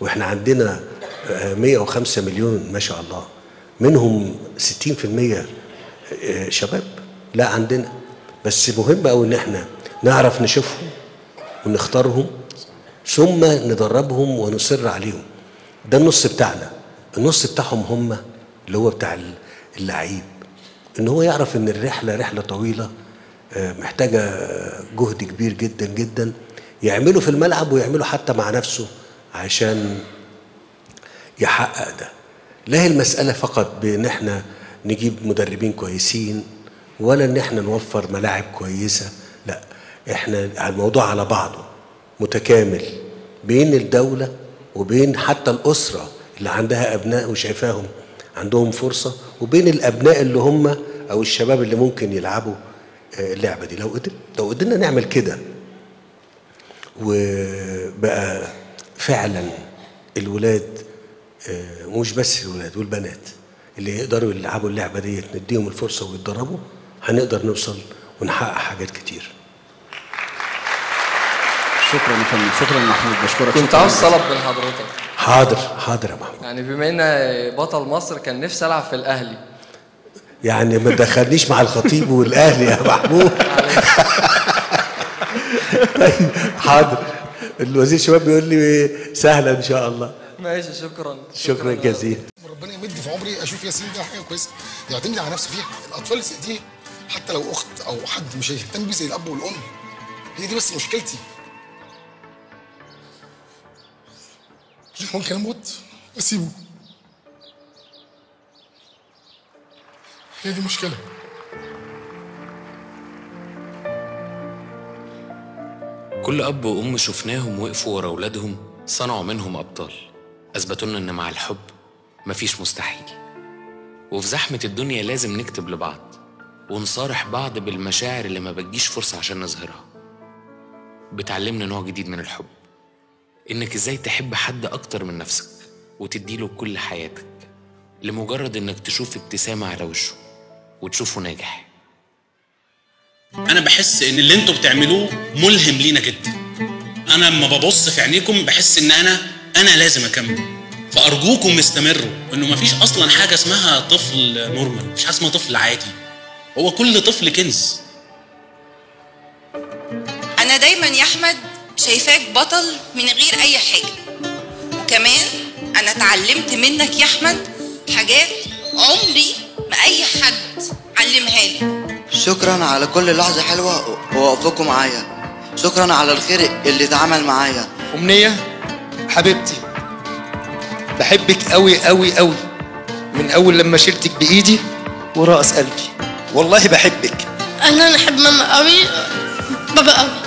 واحنا عندنا آه، 105 مليون ما شاء الله منهم 60% آه، شباب لا عندنا بس مهم قوي ان احنا نعرف نشوفهم ونختارهم ثم ندربهم ونصر عليهم ده النص بتاعنا النص بتاعهم هم اللي هو بتاع اللعيب ان هو يعرف ان الرحله رحله طويله آه، محتاجه آه، جهد كبير جدا جدا يعمله في الملعب ويعمله حتى مع نفسه عشان يحقق ده لا هي المسألة فقط بإن احنا نجيب مدربين كويسين ولا إن احنا نوفر ملاعب كويسة لا احنا الموضوع على بعضه متكامل بين الدولة وبين حتى الأسرة اللي عندها أبناء وشايفاهم عندهم فرصة وبين الأبناء اللي هم أو الشباب اللي ممكن يلعبوا آه، اللعبة دي لو قدر لو قدرنا نعمل كده وبقى فعلا الولاد آه، مش بس الولاد والبنات اللي يقدروا يلعبوا اللعبه ديت نديهم الفرصه ويتدربوا هنقدر نوصل ونحقق حاجات كتير شكرا يا فندم شكرا يا محمود بشكرك كنت شكراً عاوز جزيلاً. طلب من حضرتك حاضر حاضر يا محمود يعني بما ان بطل مصر كان نفسي العب في الاهلي يعني ما تدخلنيش مع الخطيب والاهلي يا محمود طيب حاضر الوزير الشباب بيقول لي سهله ان شاء الله ماشي شكرا شكرا جزيلا ربنا يمد في عمري اشوف ياسين ده حاجه كويسه يعتمد على نفسه فيها الاطفال دي حتى لو اخت او حد مش هيهتم بيه زي الاب والام هي دي بس مشكلتي ممكن اموت واسيبه هي دي مشكله كل أب وأم شفناهم وقفوا ورا أولادهم صنعوا منهم أبطال أثبتوا لنا إن مع الحب مفيش مستحيل وفي زحمة الدنيا لازم نكتب لبعض ونصارح بعض بالمشاعر اللي ما بتجيش فرصة عشان نظهرها بتعلمنا نوع جديد من الحب إنك إزاي تحب حد أكتر من نفسك وتديله كل حياتك لمجرد إنك تشوف ابتسامة على وشه وتشوفه ناجح انا بحس ان اللي انتوا بتعملوه ملهم لينا جدا انا لما ببص في عينيكم بحس ان انا انا لازم اكمل فارجوكم استمروا انه مفيش اصلا حاجه اسمها طفل نورمال مفيش حاجه اسمها طفل عادي هو كل طفل كنز أنا دايما يا أحمد شايفاك بطل من غير أي حاجة وكمان أنا اتعلمت منك يا أحمد حاجات عمري ما أي حد علمها لي شكرا على كل لحظة حلوة ووقفكم معايا شكرا على الخير اللي اتعمل معايا أمنية حبيبتي بحبك قوي قوي قوي من أول لما شلتك بإيدي ورأس قلبي والله بحبك انا بحب ماما قوي بابا قوي